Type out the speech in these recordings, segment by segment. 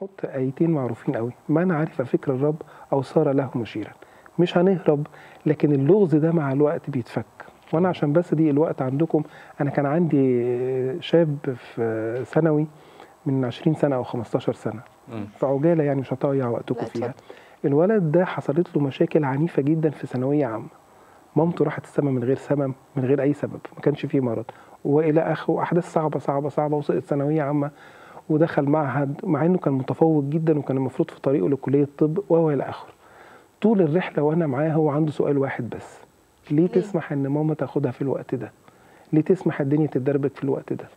هنحط ايتين معروفين قوي من عرف فكر الرب او صار له مشيرا مش هنهرب لكن اللغز ده مع الوقت بيتفك وانا عشان بس دي الوقت عندكم انا كان عندي شاب في ثانوي من 20 سنه او 15 سنه مم. في عجاله يعني مش هضيع وقتكم لا، فيها اتفضل. الولد ده حصلت له مشاكل عنيفه جدا في ثانويه عامه مامته راحت السما من غير سبب من غير اي سبب ما كانش فيه مرض والى اخره احداث صعبه صعبه صعبه وسقط ثانويه عامه ودخل معهد مع انه كان متفوق جدا وكان المفروض في طريقه لكليه الطب وهو الى اخره طول الرحله وانا معاه هو عنده سؤال واحد بس ليه تسمح ان ماما تاخدها في الوقت ده ليه تسمح الدنيا تتدربك في الوقت ده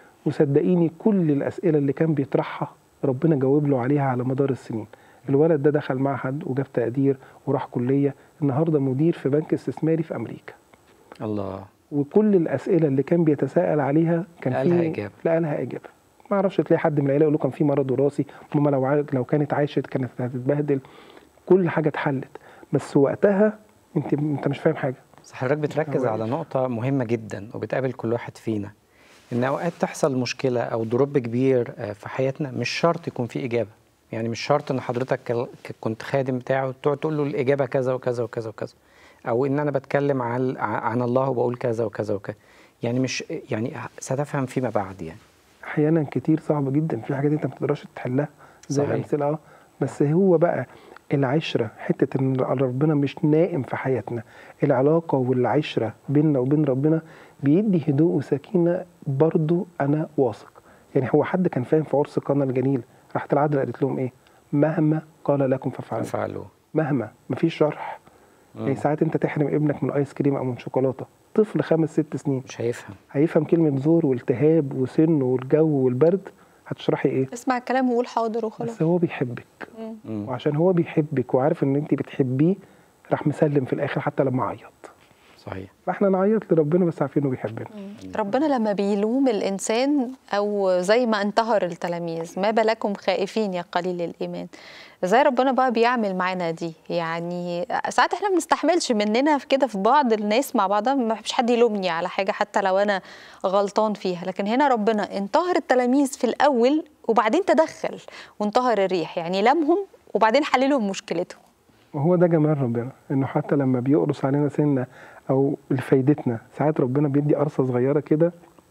وصدقيني كل الاسئله اللي كان بيطرحها ربنا جاوب له عليها على مدار السنين الولد ده دخل معهد وجاب تقدير وراح كليه النهارده مدير في بنك استثماري في امريكا الله وكل الاسئله اللي كان بيتساءل عليها كان لقى في لها إجابة. لقى لها اجابه ما اعرفش تلاقي حد من العيله يقول له كان في مرض وراثي ماما لو عا- لو كانت عاشت كانت هتتبهدل كل حاجه اتحلت بس وقتها انت انت مش فاهم حاجه بس حضرتك بتركز هو على إيه؟ نقطة مهمة جدا وبتقابل كل واحد فينا إن أوقات تحصل مشكلة أو دروب كبير آه، في حياتنا مش شرط يكون في إجابة يعني مش شرط إن حضرتك كل- ك- كنت خادم بتاعه تقعد تقول له الإجابة كذا وكذا وكذا وكذا أو إن أنا بتكلم عن عن الله وبقول كذا وكذا وكذا يعني مش يعني ستفهم فيما بعد يعني احيانا كتير صعبه جدا في حاجات انت ما بتقدرش تحلها زي صحيح. الامثله اه بس هو بقى العشره حته ان ربنا مش نائم في حياتنا العلاقه والعشره بيننا وبين ربنا بيدي هدوء وسكينه برضو انا واثق يعني هو حد كان فاهم في عرس قنا الجليل راحت العذراء قالت لهم ايه مهما قال لكم فافعلوا فعلوا مهما مفيش شرح يعني ساعات انت تحرم ابنك من ايس كريم او من شوكولاته طفل خمس ست سنين مش هيفهم هيفهم كلمه زور والتهاب وسن والجو والبرد هتشرحي ايه اسمع الكلام وقول حاضر وخلاص بس هو بيحبك مم. وعشان هو بيحبك وعارف ان انت بتحبيه راح مسلم في الاخر حتى لما عيط صحيح فاحنا نعيط لربنا بس عارفين انه بيحبنا ربنا لما بيلوم الانسان او زي ما انتهر التلاميذ ما بالكم خائفين يا قليل الايمان ازاي ربنا بقى بيعمل معانا دي يعني ساعات احنا ما بنستحملش مننا في كده في بعض الناس مع بعضها ما بحبش حد يلومني على حاجه حتى لو انا غلطان فيها لكن هنا ربنا انتهر التلاميذ في الاول وبعدين تدخل وانتهر الريح يعني لمهم وبعدين حللهم مشكلتهم وهو ده جمال ربنا انه حتى لما بيقرص علينا سنه او لفايدتنا ساعات ربنا بيدي قرصه صغيره كده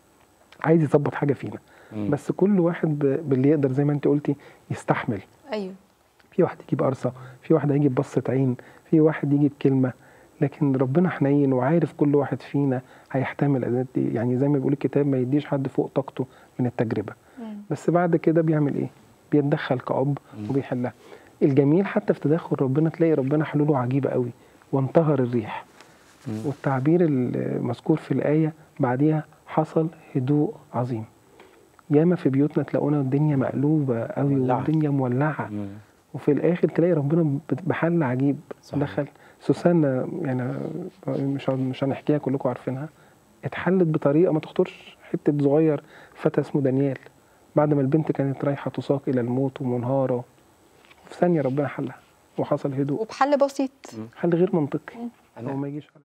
عايز يظبط حاجه فينا مم. بس كل واحد ب- باللي يقدر زي ما انت قلتي يستحمل ايوه في واحد يجيب قرصه في واحد هيجي ببصه عين في واحد يجي بكلمه لكن ربنا حنين وعارف كل واحد فينا هيحتمل الأذات دي يعني زي ما بيقول الكتاب ما يديش حد فوق طاقته من التجربه بس بعد كده بيعمل ايه بيتدخل كأب وبيحلها الجميل حتى في تدخل ربنا تلاقي ربنا حلوله عجيبه قوي وانتهر الريح والتعبير المذكور في الآية بعديها حصل هدوء عظيم ياما في بيوتنا تلاقونا الدنيا مقلوبة قوي مولعة. والدنيا مولعة مم. وفي الآخر تلاقي ربنا بحل عجيب صحيح. دخل سوسنة يعني مش هن- مش هنحكيها كلكم عارفينها اتحلت بطريقة ما تخطرش حتة صغير فتى اسمه دانيال بعد ما البنت كانت رايحة تساق إلى الموت ومنهارة في ثانية ربنا حلها وحصل هدوء وبحل بسيط حل غير منطقي أنا- هو ما يجيش على